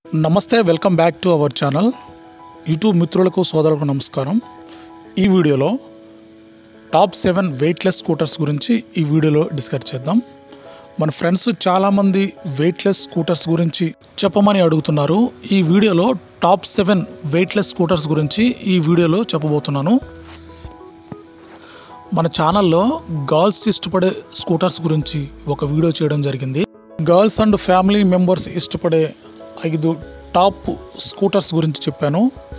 నమస్తే welcome back to our channel YouTube మిత్రులకు సోదరులకు నమస్కారం ఈ వీడియోలో టాప్ సెవెన్ వెయిట్లెస్ స్కూటర్స్ గురించి ఈ వీడియోలో డిస్కస్ చేద్దాం మన ఫ్రెండ్స్ చాలామంది వెయిట్లెస్ స్కూటర్స్ గురించి చెప్పమని అడుగుతున్నారు ఈ వీడియోలో టాప్ సెవెన్ వెయిట్లెస్ స్కూటర్స్ గురించి ఈ వీడియోలో చెప్పబోతున్నాను మన ఛానల్లో గర్ల్స్ ఇష్టపడే స్కూటర్స్ గురించి ఒక వీడియో చేయడం జరిగింది గర్ల్స్ అండ్ ఫ్యామిలీ మెంబర్స్ ఇష్టపడే ఐదు టాప్ స్కూటర్స్ గురించి చెప్పాను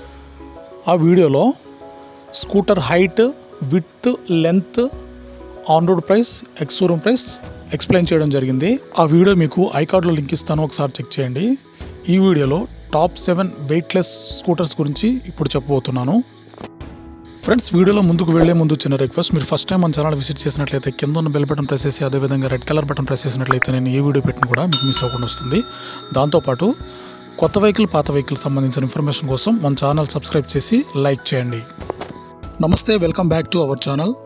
ఆ వీడియోలో scooter height with length on road price ex showroom price explain చేయడం జరిగింది ఆ వీడియో మీకు ఐకార్డ్లో లింక్ ఇస్తాను ఒకసారి చెక్ చేయండి ఈ వీడియోలో టాప్ సెవెన్ వెయిట్లెస్ స్కూటర్స్ గురించి ఇప్పుడు చెప్పబోతున్నాను ఫ్రెండ్స్ వీడియోలో ముందుకు వెళ్లే ముందు చిన్న రిక్వెస్ట్ మీరు ఫస్ట్ టైం మన ఛానల్ విజిట్ చేసినట్లయితే కింద ఉన్న బెల్ బటన్ ప్రెస్ చేసి అదేవిధంగా రెడ్ కలర్ బటన్ ప్రెస్ చేసినట్లయితే నేను ఏ వీడియో పెట్టిన కూడా మీకు మిస్ అవ్వకుండా వస్తుంది దాంతోపాటు కొత్త వెహికల్ పాత వెహికల్ సంబంధించిన ఇన్ఫర్మేషన్ కోసం మన ఛానల్ సబ్స్క్రైబ్ చేసి లైక్ చేయండి నమస్తే welcome back to our channel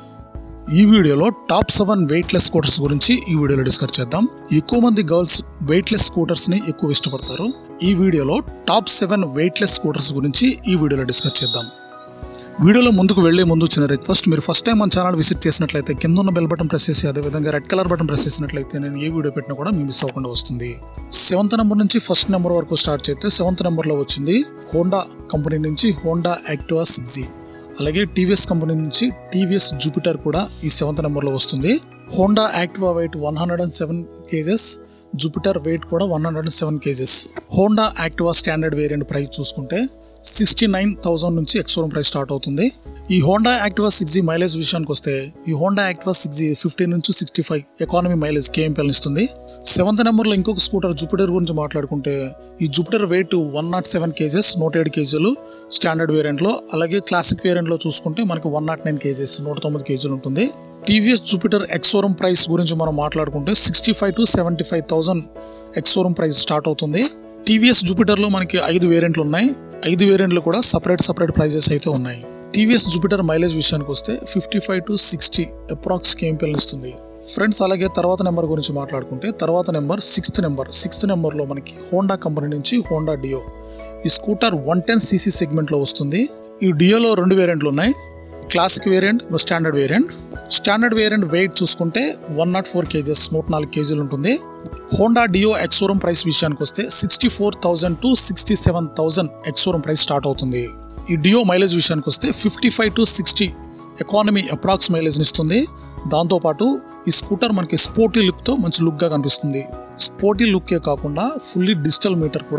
ఈ వీడియోలో టాప్ సెవెన్ వెయిట్లెస్ స్కూటర్స్ గురించి ఈ వీడియోలో డిస్కస్ చేద్దాం ఎక్కువ మంది గర్ల్స్ వెయిట్లెస్ స్కూటర్స్ ని ఎక్కువ ఇష్టపడతారు ఈ వీడియోలో టాప్ సెవెన్ వెయిట్లెస్ స్కూటర్స్ గురించి ఈ వీడియోలో డిస్కస్ చేద్దాం వీడియోలో ముందుకు వెళ్లే ముందు చిన్న రిక్వెస్ట్ మీరు ఫస్ట్ టైం మన ఛానల్ విజిట్ చేసినట్లయితే కింద ఉన్న బెల్ బటన్ ప్రెస్ చేసి అదేవిధంగా రెడ్ కలర్ బటన్ ప్రెస్ చేసినట్లయితే నేను ఏ వీడియో పెట్టినా కూడా మీ మిస్ అవ్వకుండా వస్తుంది సెవెంత్ నెంబర్ నుంచి ఫస్ట్ నెంబర్ వరకు స్టార్ట్ చేస్తే సెవెంత్ నెంబర్లో వచ్చింది హోండా కంపెనీ నుంచి హోండా యాక్టివా సిక్స్ అలాగే టీవీఎస్ కంపెనీ నుంచి టీవీఎస్ జూపిటర్ కూడా ఈ సెవెంత్ నెంబర్లో వస్తుంది Honda Activa weight one hundred and seven kgs Jupiter weight కూడా one hundred and seven kgs Honda Activa standard variant price చూసుకుంటే సిక్స్టీ నైన్ థౌసండ్ నుంచి ex showroom price start అవుతుంది ఈ Honda Activa six G mileage విషయానికి వస్తే ఈ Honda Activa six G fifty నుంచి sixty five economy mileage KMPL ఇస్తుంది seventh నెంబర్లో ఇంకొక స్కూటర్ జూపిటర్ గురించి మాట్లాడుకుంటే ఈ Jupiter weight one nought seven kgs నూట ఏడు కేజీలు స్టాండర్డ్ వేరియంట్లో అలాగే క్లాసిక్ వేరియంట్లో చూసుకుంటే మనకి వన్ నాట్ నైన్ కేజెస్ నూట తొమ్మిది కేజీలు ఉంటుంది టీవీఎస్ జూపిటర్ ఎక్సోరూమ్ ప్రైస్ గురించి మనం మాట్లాడుకుంటే sixty five to seventy five thousand ex showroom price start అవుతుంది టీవీఎస్ జూపిటర్లో మనకి ఐదు వేరియంట్లు ఉన్నాయి ఐదు వేరియంట్లు కూడా సపరేట్ సపరేట్ ప్రైజెస్ అయితే ఉన్నాయి టీవీఎస్ జూపిటర్ మైలేజ్ విషయానికి వస్తే fifty five to sixty approx KMPL ఇస్తుంది ఫ్రెండ్స్ అలాగే తర్వాత నెంబర్ గురించి మాట్లాడుకుంటే తర్వాత నెంబర్ సిక్స్త్ నెంబర్ సిక్స్త్ నెంబర్లో మనకి హోండా కంపెనీ నుంచి హోండా డియో ఈ స్కూటర్ వన్ టెన్ సీసీ సెగ్మెంట్లో వస్తుంది ఈ డియోలో రెండు వేరియంట్లు ఉన్నాయి classic variant standard variant standard variant weight చూసుకుంటే వన్ నాట్ ఫోర్ కేజెస్ నూట నాలుగు కేజీలు ఉంటుంది హోండా డియో ఎక్సోరూమ్ ప్రైస్ విషయానికి వస్తే sixty four thousand to sixty seven thousand ex showroom price start అవుతుంది ఈ డియో మైలేజ్ విషయానికి వస్తే fifty five to sixty economy approx mileage ఇస్తుంది దాంతోపాటు ఈ స్కూటర్ మనకి స్పోర్టీ లుక్తో మంచి లుక్గా కనిపిస్తుంది స్పోర్టీ లుక్కే కాకుండా ఫుల్లీ డిజిటల్ మీటర్ కూడా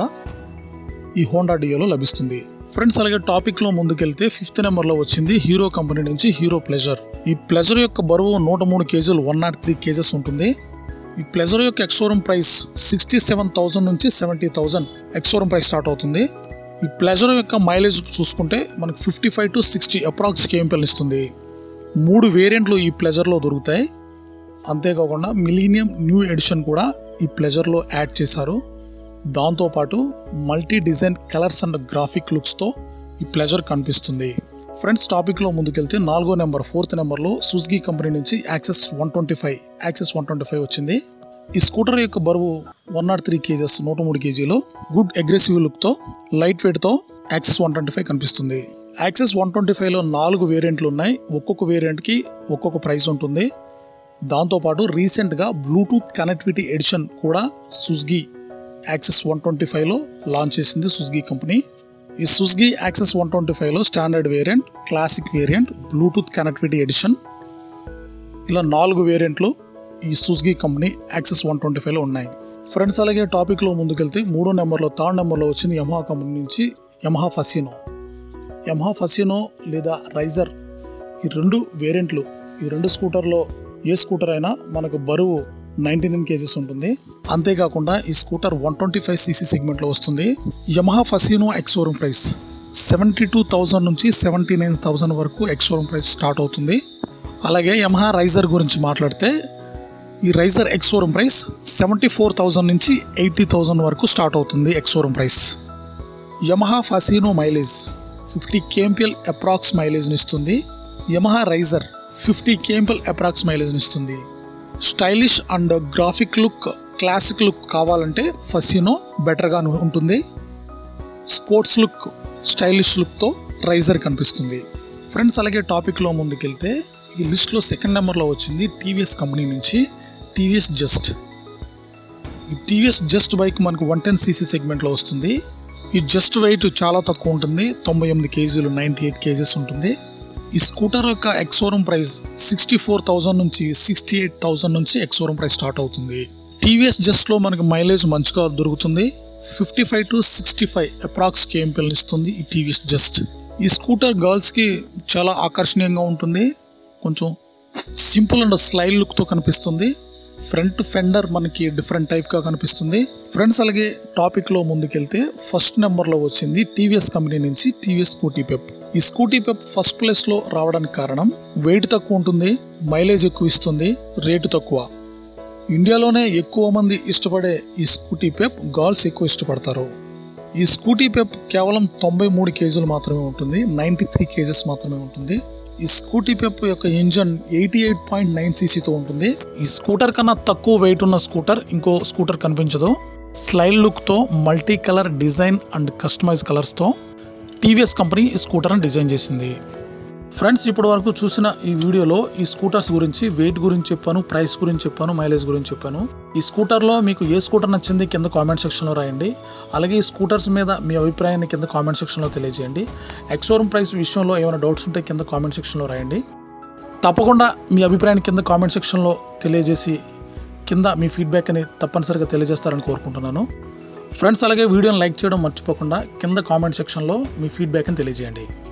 ఈ హోండా డియోలో లభిస్తుంది ఫ్రెండ్స్ అలాగే టాపిక్ లో ముందుకెళ్తే ఫిఫ్త్ నెంబర్ లో వచ్చింది హీరో కంపెనీ నుంచి హీరో ప్లెజర్ ఈ ప్లెజర్ యొక్క బరువు నూట మూడు కేజీలు వన్ నాట్ త్రీ కేజెస్ ఉంటుంది ఈ ప్లెజర్ యొక్క ex showroom price sixty seven thousand నుంచి seventy thousand ex showroom price start అవుతుంది ఈ ప్లెజర్ యొక్క మైలేజ్ చూసుకుంటే మనకు fifty five to sixty approx KMPL ఇస్తుంది మూడు వేరియంట్లు ఈ ప్లెజర్లో దొరుకుతాయి అంతేకాకుండా మిలీనియం న్యూ ఎడిషన్ కూడా ఈ ప్లెజర్లో యాడ్ చేశారు దాంతోపాటు multi design colours and graphic లుక్స్తో ఈ ప్లెజర్ కనిపిస్తుంది ఫ్రెండ్స్ టాపిక్లో ముందుకెళ్తే నాలుగో నెంబర్ ఫోర్త్ నెంబర్లో సుజుకి కంపెనీ నుంచి Access one twenty five Access one twenty five వచ్చింది ఈ స్కూటర్ యొక్క బరువు వన్ నాట్ త్రీ కేజెస్ నూట మూడు కేజీలు గుడ్ అగ్రెసివ్ లుక్తో లైట్ వెయిట్తో యాక్సెస్ వన్ ట్వంటీ ఫైవ్ కనిపిస్తుంది యాక్సెస్ వన్ ట్వంటీ ఫైవ్లో నాలుగు వేరియంట్లు ఉన్నాయి ఒక్కొక్క వేరియంట్కి ఒక్కొక్క ప్రైస్ ఉంటుంది దాంతోపాటు రీసెంట్గా బ్లూటూత్ కనెక్టివిటీ ఎడిషన్ కూడా సుజుకి యాక్సెస్ వన్ ట్వంటీ ఫైవ్లో లాంచ్ చేసింది సుజుకి కంపెనీ ఈ సుజుకి యాక్సెస్ వన్ ట్వంటీ ఫైవ్లో standard variant classic variant Bluetooth connectivity edition ఇలా నాలుగు వేరియంట్లు ఈ Suzuki company Access one twenty ఫైవ్లో ఉన్నాయి ఫ్రెండ్స్ అలాగే టాపిక్లో ముందుకెళ్తే మూడో నెంబర్లో థర్డ్ నెంబర్లో వచ్చింది యమహా కంపెనీ నుంచి యమహా ఫసినో యమహా ఫసినో లేదా రైజర్ ఈ రెండు వేరియంట్లు ఈ రెండు స్కూటర్లో ఏ స్కూటర్ అయినా మనకు బరువు నైంటీ నైన్ కేజీస్ ఉంటుంది అంతేకాకుండా ఈ scooter one twenty five CC సెగ్మెంట్లో వస్తుంది Yamaha Fascino ex showroom price seventy two thousand నుంచి సెవెంటీ నైన్ థౌజండ్ వరకు ఎక్సోరూమ్ ప్రైస్ స్టార్ట్ అవుతుంది అలాగే యమహా రైజర్ గురించి మాట్లాడితే ఈ RayZR ex showroom price seventy four thousand నుంచి ఎయిటీ థౌజండ్ వరకు స్టార్ట్ అవుతుంది ex showroom price Yamaha Fascino mileage fifty KMPL approx మైలేజ్ని ఇస్తుంది Yamaha RayZR fifty KMPL approx మైలేజ్ని ఇస్తుంది stylish and graphic look classic look కావాలంటే ఫసినో బెటర్గా ఉంటుంది స్పోర్ట్స్ లుక్ స్టైలిష్ లుక్తో రైజర్ కనిపిస్తుంది ఫ్రెండ్స్ అలాగే టాపిక్లో ముందుకెళ్తే ఈ లిస్ట్లో సెకండ్ నెంబర్లో వచ్చింది టీవీఎస్ కంపెనీ నుంచి టీవీఎస్ జస్ట్ ఈ టీవీఎస్ జస్ట్ బైక్ మనకు వన్ టెన్ సీసీ సెగ్మెంట్లో వస్తుంది ఈ జస్ట్ వెయిట్ చాలా తక్కువ ఉంటుంది తొంభై ఎనిమిది కేజీలు నైంటీ ఎయిట్ కేజీస్ ఉంటుంది ఈ స్కూటర్ యొక్క ex showroom price sixty four thousand నుంచి సిక్స్టీ ఎయిట్ థౌజండ్ నుంచి ఎక్సోరూమ్ ప్రైస్ స్టార్ట్ అవుతుంది టీవీఎస్ జస్ట్లో మనకి మైలేజ్ మంచిగా దొరుకుతుంది fifty five to sixty five approx కేఎంపీలను ఇస్తుంది ఈ టీవీఎస్ జస్ట్ ఈ స్కూటర్ గర్ల్స్కి చాలా ఆకర్షణీయంగా ఉంటుంది కొంచెం సింపుల్ అండ్ స్లైడ్ లుక్తో కనిపిస్తుంది ఫ్రంట్ ఫెండర్ మనకి డిఫరెంట్ టైప్గా కనిపిస్తుంది ఫ్రెండ్స్ అలాగే టాపిక్లో ముందుకెళ్తే ఫస్ట్ నెంబర్లో వచ్చింది టీవీఎస్ కంపెనీ నుంచి టీవీఎస్ స్కూటీ పెప్ ఈ స్కూటీ పెప్ ఫస్ట్ ప్లేస్లో రావడానికి కారణం వెయిట్ తక్కువ ఉంటుంది మైలేజ్ ఎక్కువ ఇస్తుంది రేటు తక్కువ ఇండియాలోనే ఎక్కువ మంది ఇష్టపడే ఈ స్కూటీ పెప్ గర్ల్స్ ఎక్కువ ఇష్టపడతారు ఈ స్కూటీ పెప్ కేవలం తొంభై మూడు కేజీలు మాత్రమే ఉంటుంది నైంటీ త్రీ కేజెస్ మాత్రమే ఉంటుంది ఈ స్కూటీ పెప్ యొక్క engine eighty eight point nine సీసీతో ఉంటుంది ఈ స్కూటర్ కన్నా తక్కువ వెయిట్ ఉన్న స్కూటర్ ఇంకో స్కూటర్ కనిపించదు స్లైడ్ లుక్తో multi colour design and customise కలర్స్తో టీవీఎస్ కంపెనీ ఈ స్కూటర్ని డిజైన్ చేసింది ఫ్రెండ్స్ ఇప్పటి వరకు చూసిన ఈ వీడియోలో ఈ స్కూటర్స్ గురించి వెయిట్ గురించి చెప్పాను ప్రైస్ గురించి చెప్పాను మైలేజ్ గురించి చెప్పాను ఈ స్కూటర్లో మీకు ఏ స్కూటర్ నచ్చింది కింద కామెంట్ సెక్షన్లో రాయండి అలాగే ఈ స్కూటర్స్ మీద మీ అభిప్రాయాన్ని కింద కామెంట్ సెక్షన్లో తెలియజేయండి ఎక్సోరూమ్ ప్రైస్ విషయంలో ఏమైనా డౌట్స్ ఉంటే కింద కామెంట్ సెక్షన్లో రాయండి తప్పకుండా మీ అభిప్రాయాన్ని కింద కామెంట్ సెక్షన్లో తెలియజేసి కింద మీ ఫీడ్బ్యాక్ని తప్పనిసరిగా తెలియజేస్తారని కోరుకుంటున్నాను ఫ్రెండ్స్ అలాగే వీడియోని లైక్ చేయడం మర్చిపోకుండా కింద కామెంట్ సెక్షన్లో మీ ఫీడ్బ్యాక్ని తెలియజేయండి